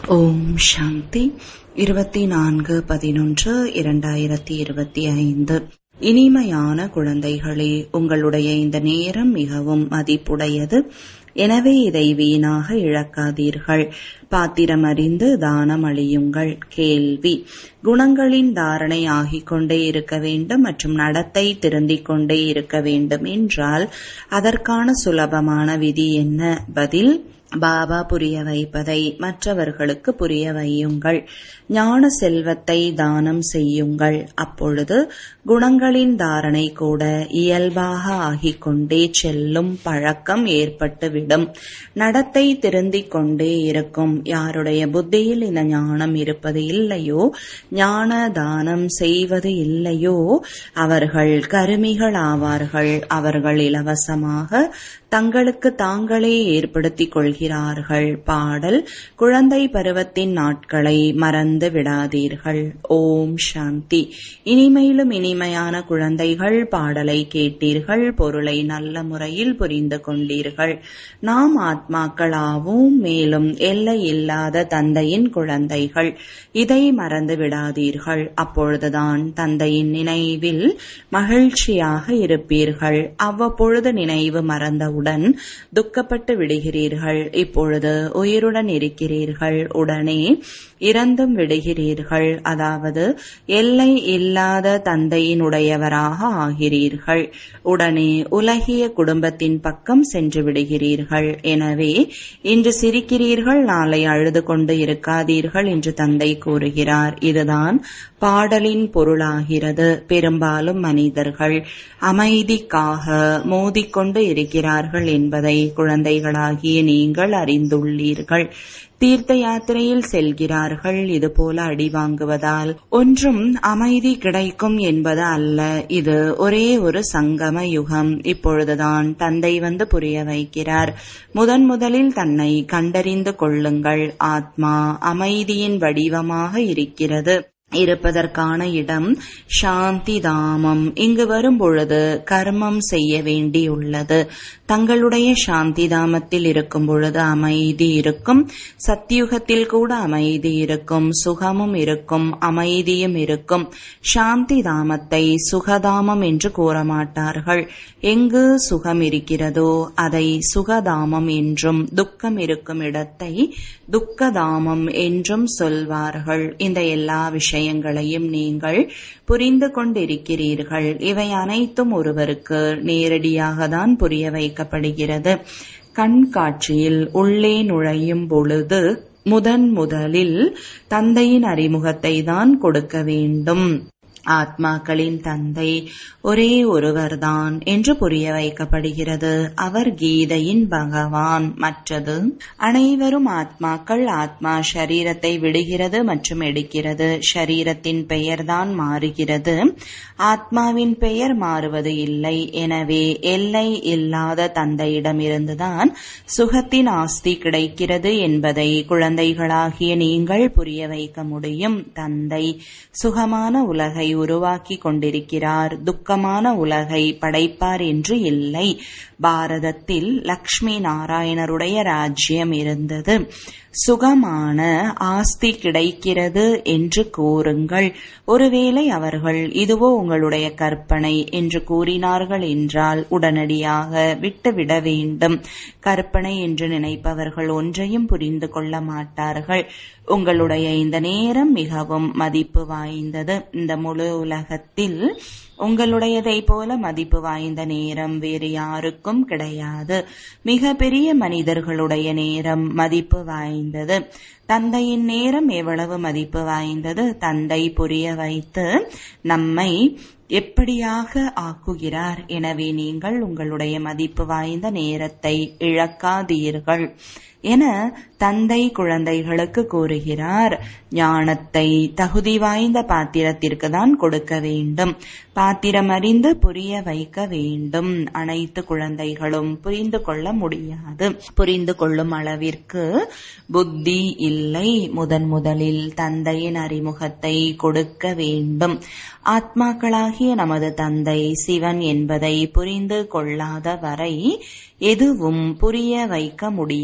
ஓம் சாந்தி இருபத்தி நான்கு பதினொன்று இரண்டாயிரத்தி இருபத்தி ஐந்து இனிமையான குழந்தைகளே உங்களுடைய இந்த நேரம் மிகவும் மதிப்புடையது எனவே இதை வீணாக இழக்காதீர்கள் பாத்திரம் அறிந்து தானம் அளியுங்கள் கேள்வி குணங்களின் தாரணை ஆகிக் கொண்டே இருக்க வேண்டும் மற்றும் நடத்தை திருந்திக் கொண்டே இருக்க வேண்டும் என்றால் அதற்கான சுலபமான விதி என்ன பதில் பாபா புரிய வைப்பதை மற்றவர்களுக்கு புரிய வையுங்கள் ஞான செல்வத்தை தானம் செய்யுங்கள் அப்பொழுது குணங்களின் தாரணை கூட இயல்பாக ஆகிக் கொண்டே செல்லும் பழக்கம் ஏற்பட்டுவிடும் நடத்தை திருந்திக் கொண்டே இருக்கும் யாருடைய புத்தியில் இந்த ஞானம் இருப்பது இல்லையோ ஞான தானம் செய்வது இல்லையோ அவர்கள் கருமிகள் ஆவார்கள் அவர்கள் இலவசமாக தங்களுக்கு தாங்களே ஏற்படுத்திக் கொள்கிறார்கள் பாடல் குழந்தை பருவத்தின் நாட்களை மறந்து விடாதீர்கள் ஓம் சாந்தி இனிமையிலும் இனிமையான குழந்தைகள் பாடலை கேட்டீர்கள் பொருளை நல்ல முறையில் புரிந்து கொண்டீர்கள் நாம் ஆத்மாக்களாவோம் மேலும் எல்லை இல்லாத தந்தையின் குழந்தைகள் இதை மறந்து விடாதீர்கள் அப்பொழுதுதான் தந்தையின் நினைவில் மகிழ்ச்சியாக இருப்பீர்கள் அவ்வப்பொழுது நினைவு மறந்தவுடன் துக்கப்பட்டு விடுகிறீர்கள் இப்பொழுது உயிருடன் இருக்கிறீர்கள் உடனே இறந்தும் விடுகிறீர்கள் அதாவது எல்லை இல்லாத தந்தையினுடையவராக ஆகிறீர்கள் உடனே உலகிய குடும்பத்தின் பக்கம் சென்று விடுகிறீர்கள் எனவே இன்று சிரிக்கிறீர்கள் நாளை அழுது கொண்டு இருக்காதீர்கள் என்று தந்தை கூறுகிறார் இதுதான் பாடலின் பொருளாகிறது பெரும்பாலும் மனிதர்கள் அமைதிக்காக மோதிக்கொண்டு இருக்கிறார்கள் என்பதை குழந்தைகளாகிய நீங்கள் அறிந்துள்ளீர்கள் தீர்த்த யாத்திரையில் செல்கிறார்கள் இதுபோல அடி வாங்குவதால் ஒன்றும் அமைதி கிடைக்கும் என்பது அல்ல இது ஒரே ஒரு சங்கம யுகம் இப்பொழுதுதான் தந்தை வந்து புரிய வைக்கிறார் முதன் முதலில் தன்னை கண்டறிந்து கொள்ளுங்கள் ஆத்மா அமைதியின் வடிவமாக இருக்கிறது இருப்பதற்கான இடம் சாந்தி தாமம் இங்கு வரும் பொழுது கர்மம் செய்ய வேண்டியுள்ளது தங்களுடைய சாந்தி தாமத்தில் இருக்கும் பொழுது அமைதி இருக்கும் சத்தியுகத்தில் கூட அமைதி இருக்கும் சுகமும் இருக்கும் அமைதியும் இருக்கும் சாந்தி தாமத்தை சுகதாமம் என்று கூற மாட்டார்கள் எங்கு சுகம் இருக்கிறதோ அதை சுகதாமம் என்றும் துக்கம் இருக்கும் இடத்தை துக்கதாமம் என்றும் சொல்வார்கள் இந்த எல்லா விஷயங்களையும் நீங்கள் புரிந்து கொண்டிருக்கிறீர்கள் இவை அனைத்தும் ஒருவருக்கு நேரடியாக தான் புரிய வைக்கப்படுகிறது கண்காட்சியில் உள்ளே நுழையும் பொழுது முதன் முதலில் தந்தையின் அறிமுகத்தை தான் கொடுக்க வேண்டும் ஆத்மாக்களின் தந்தை ஒரே ஒருவர்தான் என்று புரிய வைக்கப்படுகிறது அவர் கீதையின் பகவான் மற்றது அனைவரும் ஆத்மாக்கள் ஆத்மா ஷரீரத்தை விடுகிறது மற்றும் எடுக்கிறது ஷரீரத்தின் பெயர்தான் மாறுகிறது ஆத்மாவின் பெயர் மாறுவது இல்லை எனவே எல்லை இல்லாத தந்தையிடமிருந்துதான் சுகத்தின் ஆஸ்தி கிடைக்கிறது என்பதை குழந்தைகளாகிய நீங்கள் புரிய வைக்க முடியும் தந்தை சுகமான உலகை உருவாக்கி கொண்டிருக்கிறார் துக்கமான உலகை படைப்பார் என்று இல்லை பாரதத்தில் லக்ஷ்மி நாராயணருடைய ராஜ்யம் இருந்தது சுகமான ஆஸ்தி கிடைக்கிறது என்று கூறுங்கள் ஒருவேளை அவர்கள் இதுவோ உங்களுடைய கற்பனை என்று கூறினார்கள் என்றால் உடனடியாக விட்டுவிட வேண்டும் கற்பனை என்று நினைப்பவர்கள் ஒன்றையும் புரிந்து கொள்ள மாட்டார்கள் உங்களுடைய இந்த நேரம் மிகவும் மதிப்பு வாய்ந்தது இந்த முழு உலகத்தில் உங்களுடையதை போல மதிப்பு வாய்ந்த நேரம் வேறு யாருக்கும் கிடையாது மிக பெரிய மனிதர்களுடைய நேரம் மதிப்பு வாய்ந்தது தந்தையின் நேரம் எவ்வளவு மதிப்பு வாய்ந்தது தந்தை புரிய வைத்து நம்மை எப்படியாக ஆக்குகிறார் எனவே நீங்கள் உங்களுடைய மதிப்பு வாய்ந்த நேரத்தை இழக்காதீர்கள் என தந்தை குழந்தைகளுக்கு கூறுகிறார் ஞானத்தை தகுதி வாய்ந்த பாத்திரத்திற்கு தான் கொடுக்க வேண்டும் பாத்திரம் அறிந்து புரிய வைக்க வேண்டும் அனைத்து குழந்தைகளும் புரிந்து கொள்ள முடியாது புரிந்து கொள்ளும் அளவிற்கு புத்தி இல்லை முதன் முதலில் தந்தையின் அறிமுகத்தை கொடுக்க வேண்டும் ஆத்மாக்களாகிய நமது தந்தை சிவன் என்பதை புரிந்து கொள்ளாத வரை எதுவும் புரிய வைக்க முடியாது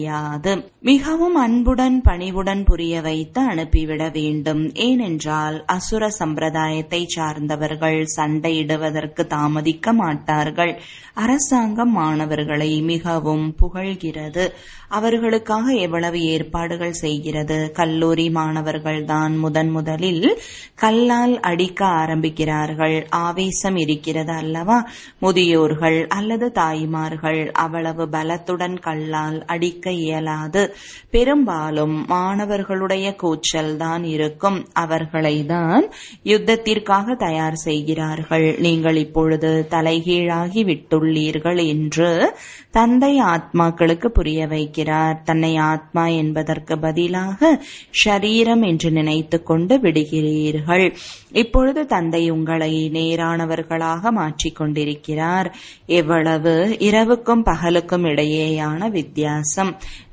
இயலாது மிகவும் அன்புடன் பணிவுடன் புரிய வைத்து அனுப்பிவிட வேண்டும் ஏனென்றால் அசுர சம்பிரதாயத்தை சார்ந்தவர்கள் சண்டையிடுவதற்கு தாமதிக்க மாட்டார்கள் அரசாங்கம் மாணவர்களை மிகவும் புகழ்கிறது அவர்களுக்காக எவ்வளவு ஏற்பாடுகள் செய்கிறது கல்லூரி மாணவர்கள் தான் முதன் முதலில் கல்லால் அடிக்க ஆரம்பிக்கிறார்கள் ஆவேசம் இருக்கிறது அல்லவா முதியோர்கள் அல்லது தாய்மார்கள் அவ்வளவு பலத்துடன் கல்லால் அடிக்க இயலாது பெரும்பாலும் மாணவர்களுடைய கூச்சல் தான் இருக்கும் அவர்களை தான் யுத்தத்திற்காக தயார் செய்கிறார்கள் நீங்கள் இப்பொழுது தலைகீழாகி விட்டுள்ளீர்கள் என்று தந்தை ஆத்மாக்களுக்கு புரிய வைக்கிறார் தன்னை ஆத்மா என்பதற்கு பதிலாக ஷரீரம் என்று நினைத்து கொண்டு விடுகிறீர்கள் இப்பொழுது தந்தை உங்களை நேரானவர்களாக மாற்றிக் கொண்டிருக்கிறார் எவ்வளவு இரவுக்கும் பகலுக்கும் இடையேயான வித்தியாசம்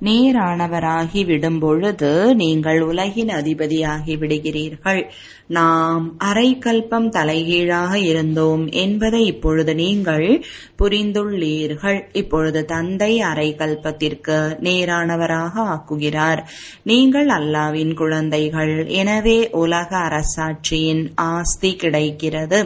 நேரானவராகி விடும் பொழுது நீங்கள் உலகின் அதிபதியாகி விடுகிறீர்கள் நாம் அரைக்கல்பம் தலைகீழாக இருந்தோம் என்பதை இப்பொழுது நீங்கள் புரிந்துள்ளீர்கள் இப்பொழுது தந்தை அரைக்கல்பத்திற்கு நேரானவராக ஆக்குகிறார் நீங்கள் அல்லாவின் குழந்தைகள் எனவே உலக அரசாட்சியின் ஆஸ்தி கிடைக்கிறது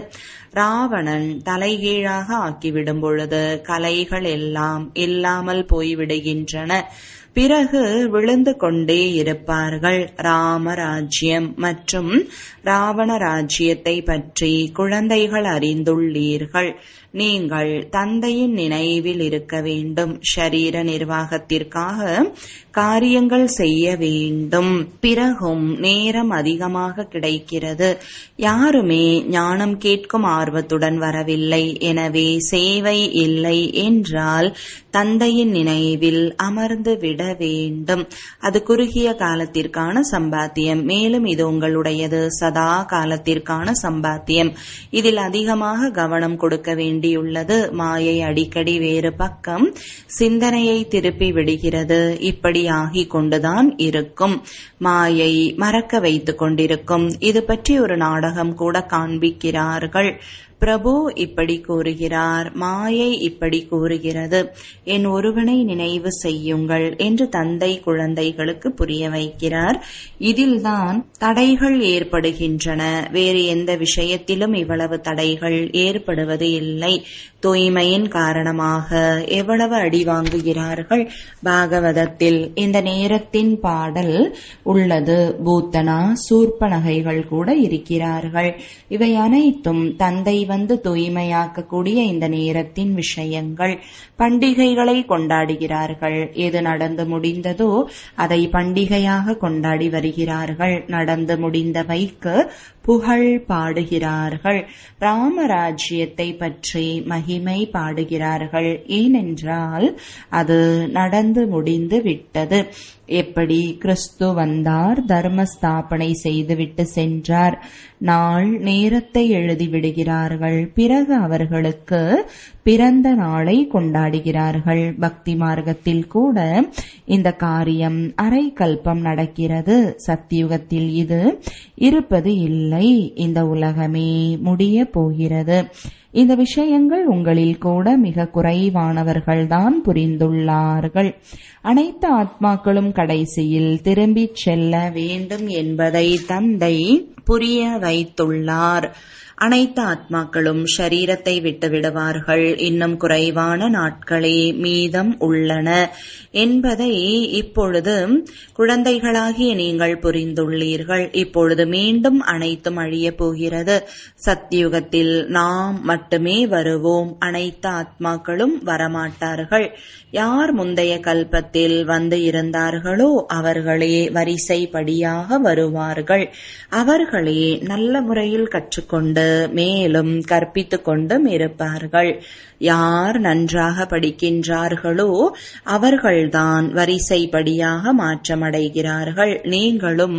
ராவணன் தலைகீழாக ஆக்கிவிடும் பொழுது கலைகள் எல்லாம் இல்லாமல் போய்விடுகின்றன பிறகு விழுந்து கொண்டே இருப்பார்கள் ராமராஜ்யம் மற்றும் ராவண ராஜ்யத்தை பற்றி குழந்தைகள் அறிந்துள்ளீர்கள் நீங்கள் தந்தையின் நினைவில் இருக்க வேண்டும் ஷரீர நிர்வாகத்திற்காக காரியங்கள் செய்ய வேண்டும் பிறகும் நேரம் அதிகமாக கிடைக்கிறது யாருமே ஞானம் கேட்கும் ஆர்வத்துடன் வரவில்லை எனவே சேவை இல்லை என்றால் தந்தையின் நினைவில் அமர்ந்து விட வேண்டும் அது குறுகிய காலத்திற்கான சம்பாத்தியம் மேலும் இது உங்களுடையது சதா காலத்திற்கான சம்பாத்தியம் இதில் அதிகமாக கவனம் கொடுக்க வேண்டியுள்ளது மாயை அடிக்கடி வேறு பக்கம் சிந்தனையை திருப்பி விடுகிறது இப்படி ஆகிக் கொண்டுதான் இருக்கும் மாயை மறக்க வைத்துக் கொண்டிருக்கும் இது பற்றி ஒரு நாடகம் கூட காண்பிக்கிறார்கள் பிரபு இப்படி கூறுகிறார் மாயை இப்படி கூறுகிறது என் ஒருவனை நினைவு செய்யுங்கள் என்று தந்தை குழந்தைகளுக்கு புரிய வைக்கிறார் இதில்தான் தடைகள் ஏற்படுகின்றன வேறு எந்த விஷயத்திலும் இவ்வளவு தடைகள் ஏற்படுவது இல்லை தூய்மையின் காரணமாக எவ்வளவு அடி வாங்குகிறார்கள் பாகவதத்தில் இந்த நேரத்தின் பாடல் உள்ளது பூத்தனா சூர்ப்ப நகைகள் கூட இருக்கிறார்கள் இவை அனைத்தும் தந்தை வந்து தூய்மையாக்கக்கூடிய இந்த நேரத்தின் விஷயங்கள் பண்டிகைகளை கொண்டாடுகிறார்கள் எது நடந்து முடிந்ததோ அதை பண்டிகையாக கொண்டாடி வருகிறார்கள் நடந்து முடிந்தவைக்கு புகழ் பாடுகிறார்கள் ராமராஜ்யத்தை பற்றி மகிமை பாடுகிறார்கள் ஏனென்றால் அது நடந்து முடிந்து விட்டது எப்படி கிறிஸ்து வந்தார் தர்ம ஸ்தாபனை செய்துவிட்டு சென்றார் நாள் நேரத்தை எழுதி விடுகிறார்கள் பிறகு அவர்களுக்கு பிறந்த நாளை கொண்டாடுகிறார்கள் பக்தி மார்க்கத்தில் கூட இந்த காரியம் அரை கல்பம் நடக்கிறது சத்தியுகத்தில் இது இருப்பது இல்லை இந்த உலகமே முடிய போகிறது இந்த விஷயங்கள் உங்களில் கூட மிக குறைவானவர்கள்தான் புரிந்துள்ளார்கள் அனைத்து ஆத்மாக்களும் கடைசியில் திரும்பிச் செல்ல வேண்டும் என்பதை தந்தை புரிய வைத்துள்ளார் அனைத்து ஆத்மாக்களும் ஷரீரத்தை விட்டு விடுவார்கள் இன்னும் குறைவான நாட்களே மீதம் உள்ளன என்பதை இப்பொழுது குழந்தைகளாகிய நீங்கள் புரிந்துள்ளீர்கள் இப்பொழுது மீண்டும் அனைத்தும் அழியப் போகிறது சத்தியுகத்தில் நாம் மட்டுமே வருவோம் அனைத்து ஆத்மாக்களும் வரமாட்டார்கள் யார் முந்தைய கல்பத்தில் வந்து இருந்தார்களோ அவர்களே வரிசைப்படியாக வருவார்கள் அவர்களே நல்ல முறையில் கற்றுக்கொண்டு மேலும் கற்பித்துக் கொண்டும் இருப்பார்கள் யார் நன்றாக படிக்கின்றார்களோ அவர்கள்தான் வரிசைப்படியாக மாற்றமடைகிறார்கள் நீங்களும்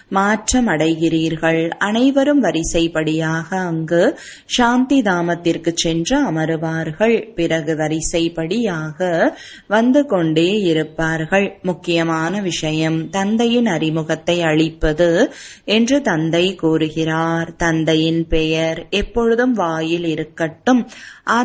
மாற்றமடைகிறீர்கள் அனைவரும் வரிசைப்படியாக அங்கு சாந்தி தாமத்திற்கு சென்று அமருவார்கள் பிறகு வரிசைப்படியாக வந்து கொண்டே இருப்பார்கள் முக்கியமான விஷயம் தந்தையின் அறிமுகத்தை அளிப்பது என்று தந்தை கூறுகிறார் தந்தையின் பெயர் எப்பொழுதும் வாயில் இருக்கட்டும் ஆத்மா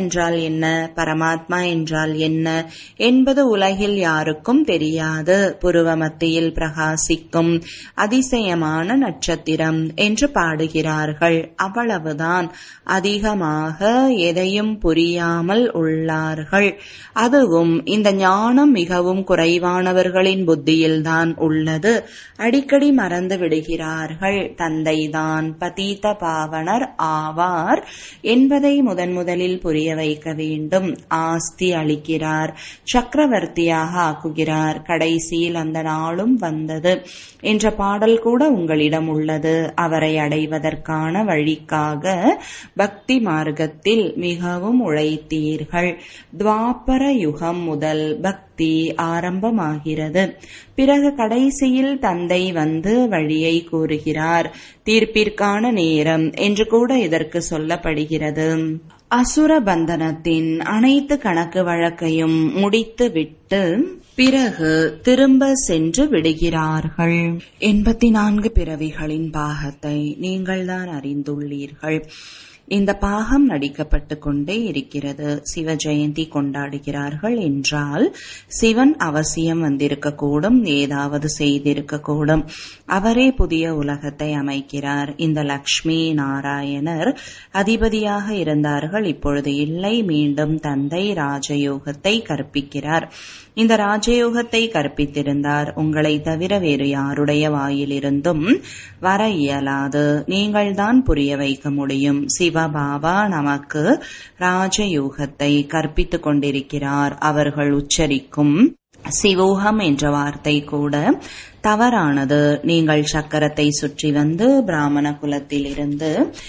என்றால் என்ன பரமாத்மா என்றால் என்ன என்பது உலகில் யாருக்கும் தெரியாது புருவ மத்தியில் பிரகாசிக்கும் அதிசயமான நட்சத்திரம் என்று பாடுகிறார்கள் அவ்வளவுதான் அதிகமாக எதையும் புரியாமல் உள்ளார்கள் அதுவும் இந்த ஞானம் மிகவும் குறைவானவர்களின் புத்தியில்தான் உள்ளது அடிக்கடி மறந்து விடுகிறார்கள் தந்தைதான் பதீத பாவனர் ஆவார் என்பதை முதன் முதலில் புரிய வைக்க வேண்டும் ஆஸ்தி அளிக்கிறார் சக்கரவர்த்தியாக ஆக்குகிறார் கடைசியில் அந்த நாளும் வந்தது என்ற பாடல் கூட உங்களிடம் உள்ளது அவரை அடைவதற்கான வழிக்காக பக்தி மார்க்கத்தில் மிகவும் உழைத்தீர்கள் துவாபர யுகம் முதல் பக்தி ஆரம்பமாகிறது பிறகு கடைசியில் தந்தை வந்து வழியை கூறுகிறார் தீர்ப்பிற்கான நேரம் என்று கூட இதற்கு சொல்லப்படுகிறது அசுர பந்தனத்தின் அனைத்து கணக்கு வழக்கையும் முடித்து விட்டு பிறகு திரும்ப சென்று விடுகிறார்கள் எண்பத்தி நான்கு பிறவிகளின் பாகத்தை நீங்கள்தான் அறிந்துள்ளீர்கள் இந்த பாகம் நடிக்கப்பட்டு கொண்டே இருக்கிறது சிவ ஜெயந்தி கொண்டாடுகிறார்கள் என்றால் சிவன் அவசியம் வந்திருக்கக்கூடும் ஏதாவது செய்திருக்கக்கூடும் அவரே புதிய உலகத்தை அமைக்கிறார் இந்த லக்ஷ்மி நாராயணர் அதிபதியாக இருந்தார்கள் இப்பொழுது இல்லை மீண்டும் தந்தை ராஜயோகத்தை கற்பிக்கிறார் இந்த ராஜயோகத்தை கற்பித்திருந்தார் உங்களை தவிர வேறு யாருடைய வாயிலிருந்தும் வர இயலாது நீங்கள்தான் புரிய வைக்க முடியும் சிவபாபா நமக்கு ராஜயோகத்தை கற்பித்துக் கொண்டிருக்கிறார் அவர்கள் உச்சரிக்கும் சிவோகம் என்ற வார்த்தை கூட தவறானது நீங்கள் சக்கரத்தை சுற்றி வந்து பிராமண குலத்திலிருந்து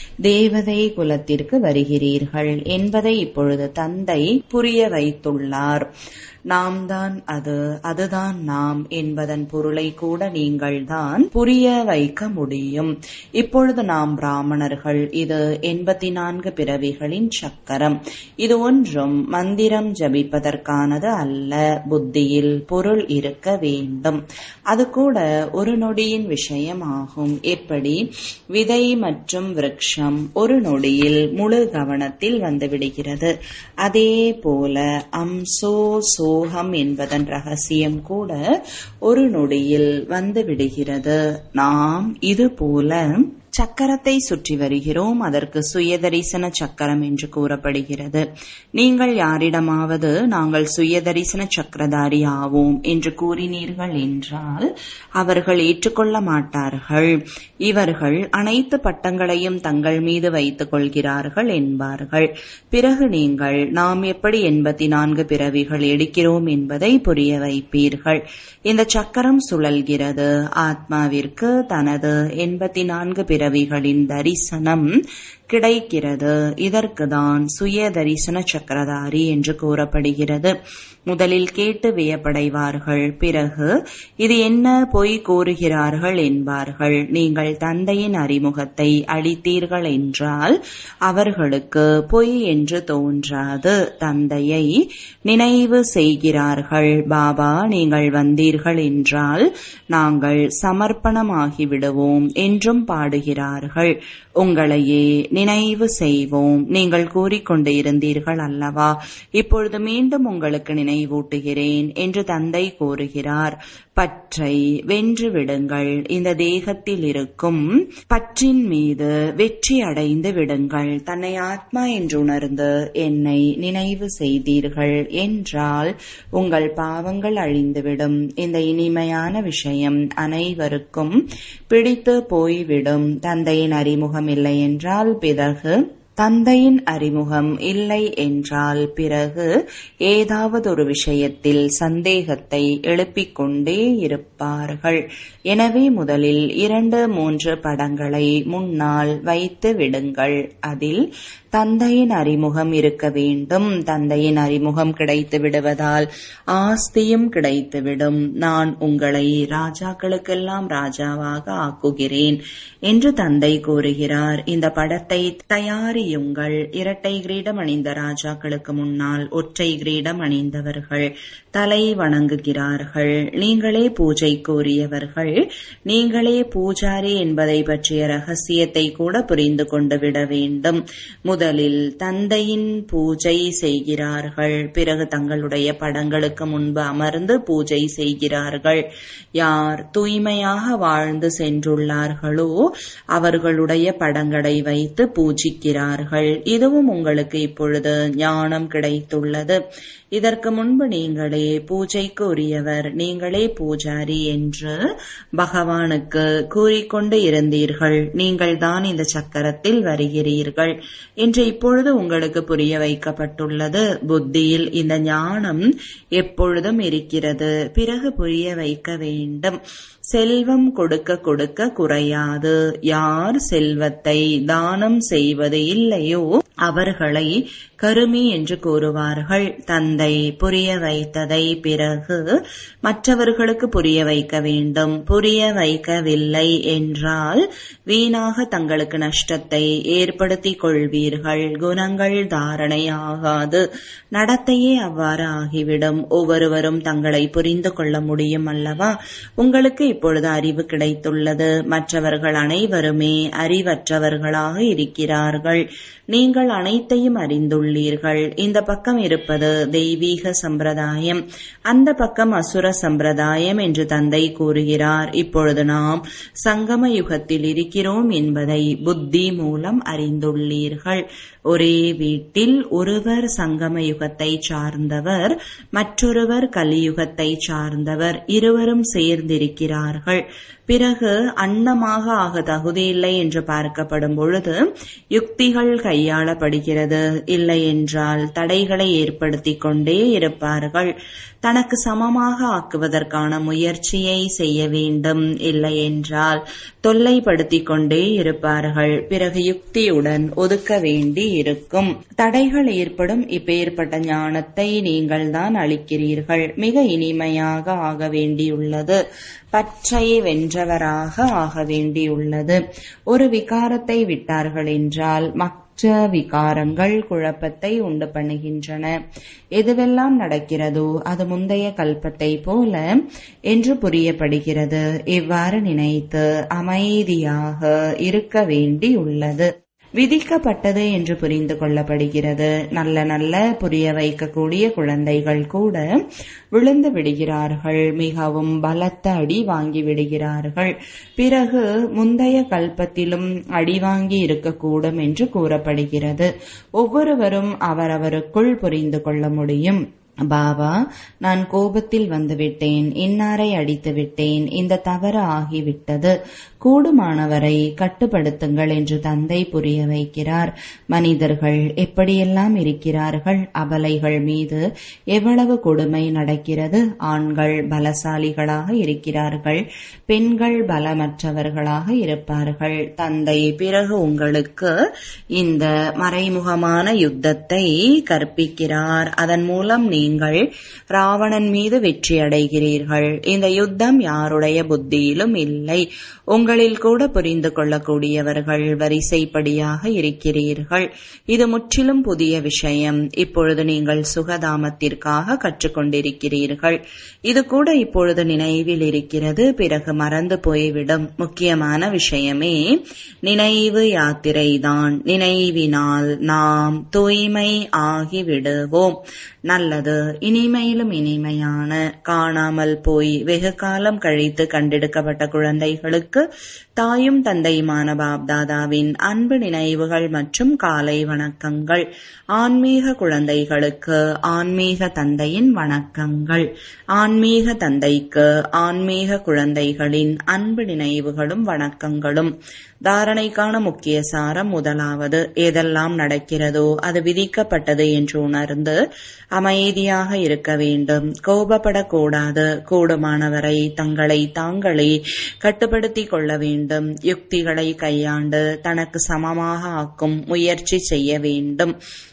தேவதை குலத்திற்கு வருகிறீர்கள் என்பதை இப்பொழுது தந்தை புரிய வைத்துள்ளார் நாம் தான் அது அதுதான் நாம் என்பதன் பொருளை கூட நீங்கள் தான் புரிய வைக்க முடியும் இப்பொழுது நாம் பிராமணர்கள் இது எண்பத்தி நான்கு பிறவிகளின் சக்கரம் இது ஒன்றும் மந்திரம் ஜபிப்பதற்கானது அல்ல புத்தியில் பொருள் இருக்க வேண்டும் அது கூட ஒரு நொடியின் விஷயமாகும் எப்படி விதை மற்றும் விருட்சம் ஒரு நொடியில் முழு கவனத்தில் வந்துவிடுகிறது அதே போல அம்சோ சோகம் என்பதன் ரகசியம் கூட ஒரு நொடியில் வந்து விடுகிறது நாம் இது போல சக்கரத்தை சுற்றி வருகிறோம் அதற்கு சுயதரிசன சக்கரம் என்று கூறப்படுகிறது நீங்கள் யாரிடமாவது நாங்கள் சுயதரிசன சக்கரதாரி ஆவோம் என்று கூறினீர்கள் என்றால் அவர்கள் ஏற்றுக்கொள்ள மாட்டார்கள் இவர்கள் அனைத்து பட்டங்களையும் தங்கள் மீது வைத்துக் கொள்கிறார்கள் என்பார்கள் பிறகு நீங்கள் நாம் எப்படி எண்பத்தி நான்கு பிறவிகள் எடுக்கிறோம் என்பதை புரிய வைப்பீர்கள் இந்த சக்கரம் சுழல்கிறது ஆத்மாவிற்கு தனது எண்பத்தி நான்கு பிறவிகளின் தரிசனம் கிடைக்கிறது இதற்குதான் சுய தரிசன சக்கரதாரி என்று கூறப்படுகிறது முதலில் கேட்டு வியப்படைவார்கள் பிறகு இது என்ன பொய் கூறுகிறார்கள் என்பார்கள் நீங்கள் தந்தையின் அறிமுகத்தை அளித்தீர்கள் என்றால் அவர்களுக்கு பொய் என்று தோன்றாது தந்தையை நினைவு செய்கிறார்கள் பாபா நீங்கள் வந்தீர்கள் என்றால் நாங்கள் சமர்ப்பணமாகி விடுவோம் என்றும் பாடுகிறார்கள் உங்களையே நினைவு செய்வோம் நீங்கள் கூறிக்கொண்டு இருந்தீர்கள் அல்லவா இப்பொழுது மீண்டும் உங்களுக்கு நினைவூட்டுகிறேன் என்று தந்தை கூறுகிறார் பற்றை வென்று விடுங்கள் இந்த தேகத்தில் இருக்கும் பற்றின் மீது வெற்றி அடைந்து விடுங்கள் தன்னை ஆத்மா என்று உணர்ந்து என்னை நினைவு செய்தீர்கள் என்றால் உங்கள் பாவங்கள் அழிந்துவிடும் இந்த இனிமையான விஷயம் அனைவருக்கும் பிடித்து போய்விடும் தந்தையின் அறிமுகம் இல்லை என்றால் பிறகு தந்தையின் அறிமுகம் இல்லை என்றால் பிறகு ஏதாவது ஒரு விஷயத்தில் சந்தேகத்தை எழுப்பிக் கொண்டே இருப்பார்கள் எனவே முதலில் இரண்டு மூன்று படங்களை முன்னால் வைத்து விடுங்கள் அதில் தந்தையின் அறிமுகம் இருக்க வேண்டும் தந்தையின் அறிமுகம் கிடைத்து விடுவதால் ஆஸ்தியும் கிடைத்துவிடும் நான் உங்களை ராஜாக்களுக்கெல்லாம் ராஜாவாக ஆக்குகிறேன் என்று தந்தை கூறுகிறார் இந்த படத்தை தயாரியுங்கள் இரட்டை கிரீடம் அணிந்த ராஜாக்களுக்கு முன்னால் ஒற்றை கிரீடம் அணிந்தவர்கள் தலை வணங்குகிறார்கள் நீங்களே பூஜைக்கு உரியவர்கள் நீங்களே பூஜாரி என்பதை பற்றிய ரகசியத்தை கூட புரிந்து கொண்டு விட வேண்டும் முதலில் தந்தையின் பூஜை செய்கிறார்கள் பிறகு தங்களுடைய படங்களுக்கு முன்பு அமர்ந்து பூஜை செய்கிறார்கள் யார் தூய்மையாக வாழ்ந்து சென்றுள்ளார்களோ அவர்களுடைய படங்களை வைத்து பூஜிக்கிறார்கள் இதுவும் உங்களுக்கு இப்பொழுது ஞானம் கிடைத்துள்ளது இதற்கு முன்பு நீங்களே பூஜைக்கு உரியவர் நீங்களே பூஜாரி என்று பகவானுக்கு கூறிக்கொண்டு இருந்தீர்கள் நீங்கள் தான் இந்த சக்கரத்தில் வருகிறீர்கள் என்று இப்பொழுது உங்களுக்கு புரிய வைக்கப்பட்டுள்ளது புத்தியில் இந்த ஞானம் எப்பொழுதும் இருக்கிறது பிறகு புரிய வைக்க வேண்டும் செல்வம் கொடுக்க கொடுக்க குறையாது யார் செல்வத்தை தானம் செய்வது இல்லையோ அவர்களை கருமி என்று கூறுவார்கள் தந்தை புரிய வைத்ததை பிறகு மற்றவர்களுக்கு புரிய வைக்க வேண்டும் புரிய வைக்கவில்லை என்றால் வீணாக தங்களுக்கு நஷ்டத்தை ஏற்படுத்திக் கொள்வீர்கள் குணங்கள் தாரணை ஆகாது நடத்தையே அவ்வாறு ஆகிவிடும் ஒவ்வொருவரும் தங்களை புரிந்து கொள்ள முடியும் அல்லவா உங்களுக்கு இப்பொழுது அறிவு கிடைத்துள்ளது மற்றவர்கள் அனைவருமே அறிவற்றவர்களாக இருக்கிறார்கள் நீங்கள் அனைத்தையும் அறிந்துள்ளீர்கள் இந்த பக்கம் இருப்பது தெய்வீக சம்பிரதாயம் அந்த பக்கம் அசுர சம்பிரதாயம் என்று தந்தை கூறுகிறார் இப்பொழுது நாம் சங்கம யுகத்தில் இருக்கிறோம் என்பதை புத்தி மூலம் அறிந்துள்ளீர்கள் ஒரே வீட்டில் ஒருவர் சங்கம யுகத்தை சார்ந்தவர் மற்றொருவர் கலியுகத்தை சார்ந்தவர் இருவரும் சேர்ந்திருக்கிறார்கள் பிறகு அன்னமாக ஆக தகுதியில்லை என்று பார்க்கப்படும் பொழுது யுக்திகள் கையாளப்படுகிறது இல்லை என்றால் தடைகளை ஏற்படுத்திக் கொண்டே இருப்பார்கள் தனக்கு சமமாக ஆக்குவதற்கான முயற்சியை செய்ய வேண்டும் இல்லை என்றால் தொல்லைப்படுத்திக் கொண்டே இருப்பார்கள் பிறகு யுக்தியுடன் ஒதுக்க வேண்டி இருக்கும் தடைகள் ஏற்படும் இப்பேற்பட்ட ஞானத்தை நீங்கள் தான் அளிக்கிறீர்கள் மிக இனிமையாக ஆக வேண்டியுள்ளது பற்றை வென்றவராக ஆக வேண்டியுள்ளது ஒரு விகாரத்தை விட்டார்கள் என்றால் மற்ற விகாரங்கள் குழப்பத்தை உண்டு பண்ணுகின்றன எதுவெல்லாம் நடக்கிறதோ அது முந்தைய கல்பத்தை போல என்று புரியப்படுகிறது இவ்வாறு நினைத்து அமைதியாக இருக்க வேண்டியுள்ளது விதிக்கப்பட்டது என்று புரிந்து கொள்ளப்படுகிறது நல்ல நல்ல புரிய வைக்கக்கூடிய குழந்தைகள் கூட விழுந்து விடுகிறார்கள் மிகவும் பலத்த அடி வாங்கி விடுகிறார்கள் பிறகு முந்தைய கல்பத்திலும் அடி வாங்கி இருக்கக்கூடும் என்று கூறப்படுகிறது ஒவ்வொருவரும் அவரவருக்குள் புரிந்து கொள்ள முடியும் பாபா நான் கோபத்தில் வந்துவிட்டேன் இன்னாரை அடித்து விட்டேன் இந்த தவறு ஆகிவிட்டது கூடுமானவரை கட்டுப்படுத்துங்கள் என்று தந்தை புரிய வைக்கிறார் மனிதர்கள் எப்படியெல்லாம் இருக்கிறார்கள் அபலைகள் மீது எவ்வளவு கொடுமை நடக்கிறது ஆண்கள் பலசாலிகளாக இருக்கிறார்கள் பெண்கள் பலமற்றவர்களாக இருப்பார்கள் தந்தை பிறகு உங்களுக்கு இந்த மறைமுகமான யுத்தத்தை கற்பிக்கிறார் அதன் மூலம் நீங்கள் ராவணன் மீது வெற்றி அடைகிறீர்கள் இந்த யுத்தம் யாருடைய புத்தியிலும் இல்லை உங்களில் கூட புரிந்து கொள்ளக்கூடியவர்கள் வரிசைப்படியாக இருக்கிறீர்கள் இது முற்றிலும் புதிய விஷயம் இப்பொழுது நீங்கள் சுகதாமத்திற்காக கற்றுக்கொண்டிருக்கிறீர்கள் இது கூட இப்பொழுது நினைவில் இருக்கிறது பிறகு மறந்து போய்விடும் முக்கியமான விஷயமே நினைவு யாத்திரைதான் நினைவினால் நாம் தூய்மை ஆகிவிடுவோம் நல்லது இனிமையிலும் இனிமையான காணாமல் போய் வெகு காலம் கழித்து கண்டெடுக்கப்பட்ட குழந்தைகளுக்கு தாயும் தந்தையுமான பாப்தாதாவின் அன்பு நினைவுகள் மற்றும் காலை வணக்கங்கள் ஆன்மீக குழந்தைகளுக்கு ஆன்மீக தந்தையின் வணக்கங்கள் ஆன்மீக தந்தைக்கு ஆன்மீக குழந்தைகளின் அன்பு நினைவுகளும் வணக்கங்களும் தாரணைக்கான முக்கிய சாரம் முதலாவது எதெல்லாம் நடக்கிறதோ அது விதிக்கப்பட்டது என்று உணர்ந்து அமைதியாக இருக்க வேண்டும் கோபப்படக்கூடாது கூடுமானவரை தங்களை தாங்களே கட்டுப்படுத்திக் கொள்ள வேண்டும் யுக்திகளை கையாண்டு தனக்கு சமமாக ஆக்கும் முயற்சி செய்ய வேண்டும்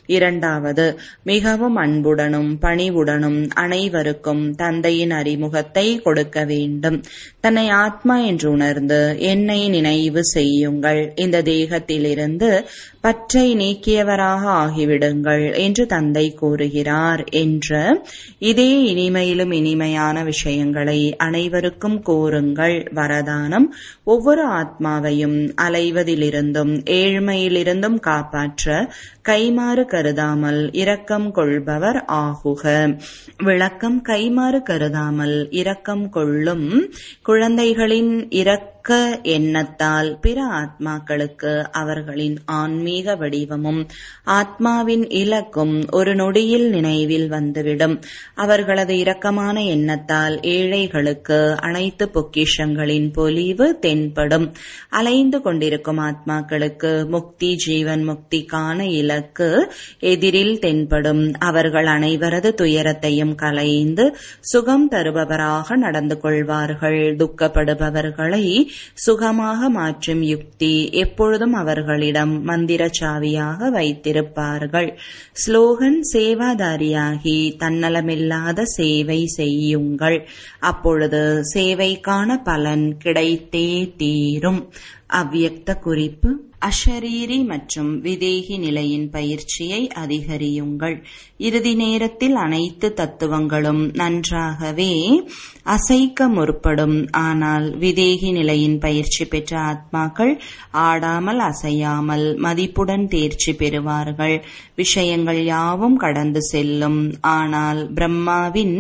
இரண்டாவது மிகவும் அன்புடனும் பணிவுடனும் அனைவருக்கும் தந்தையின் அறிமுகத்தை கொடுக்க வேண்டும் தன்னை ஆத்மா என்று உணர்ந்து என்னை நினைவு செய்யுங்கள் இந்த தேகத்திலிருந்து பற்றை நீக்கியவராக ஆகிவிடுங்கள் என்று தந்தை கூறுகிறார் என்ற இதே இனிமையிலும் இனிமையான விஷயங்களை அனைவருக்கும் கூறுங்கள் வரதானம் ஒவ்வொரு ஆத்மாவையும் அலைவதிலிருந்தும் ஏழ்மையிலிருந்தும் காப்பாற்ற கைமாறு கருதாமல் இரக்கம் கொள்பவர் ஆகுக விளக்கம் கைமாறு கருதாமல் இரக்கம் கொள்ளும் குழந்தைகளின் இரக்க எண்ணத்தால் பிற ஆத்மாக்களுக்கு அவர்களின் ஆன்மீக வடிவமும் ஆத்மாவின் இலக்கும் ஒரு நொடியில் நினைவில் வந்துவிடும் அவர்களது இரக்கமான எண்ணத்தால் ஏழைகளுக்கு அனைத்து பொக்கிஷங்களின் பொலிவு தென்படும் அலைந்து கொண்டிருக்கும் ஆத்மாக்களுக்கு முக்தி ஜீவன் முக்திக்கான இலக்கு எதிரில் தென்படும் அவர்கள் அனைவரது துயரத்தையும் கலைந்து சுகம் தருபவராக நடந்து கொள்வார்கள் துக்கப்படுபவர்களை சுகமாக மாற்றும் யுக்தி எப்பொழுதும் அவர்களிடம் மந்திர சாவியாக வைத்திருப்பார்கள் ஸ்லோகன் சேவாதாரியாகி தன்னலமில்லாத சேவை செய்யுங்கள் அப்பொழுது சேவைக்கான பலன் கிடைத்தே தீரும் அவ்வியக்த குறிப்பு அஷரீரி மற்றும் விதேகி நிலையின் பயிற்சியை அதிகரியுங்கள் இறுதி நேரத்தில் அனைத்து தத்துவங்களும் நன்றாகவே அசைக்க முற்படும் ஆனால் விதேகி நிலையின் பயிற்சி பெற்ற ஆத்மாக்கள் ஆடாமல் அசையாமல் மதிப்புடன் தேர்ச்சி பெறுவார்கள் விஷயங்கள் யாவும் கடந்து செல்லும் ஆனால் பிரம்மாவின்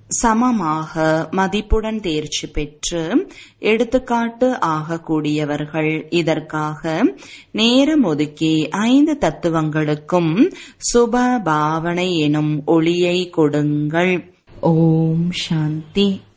சமமாக மதிப்புடன் தேர்ச்சி பெற்று எடுத்துக்காட்டு ஆகக்கூடியவர்கள் இதற்காக நேரம் ஒதுக்கி ஐந்து தத்துவங்களுக்கும் சுப பாவனை எனும் ஒளியை கொடுங்கள் ஓம் சாந்தி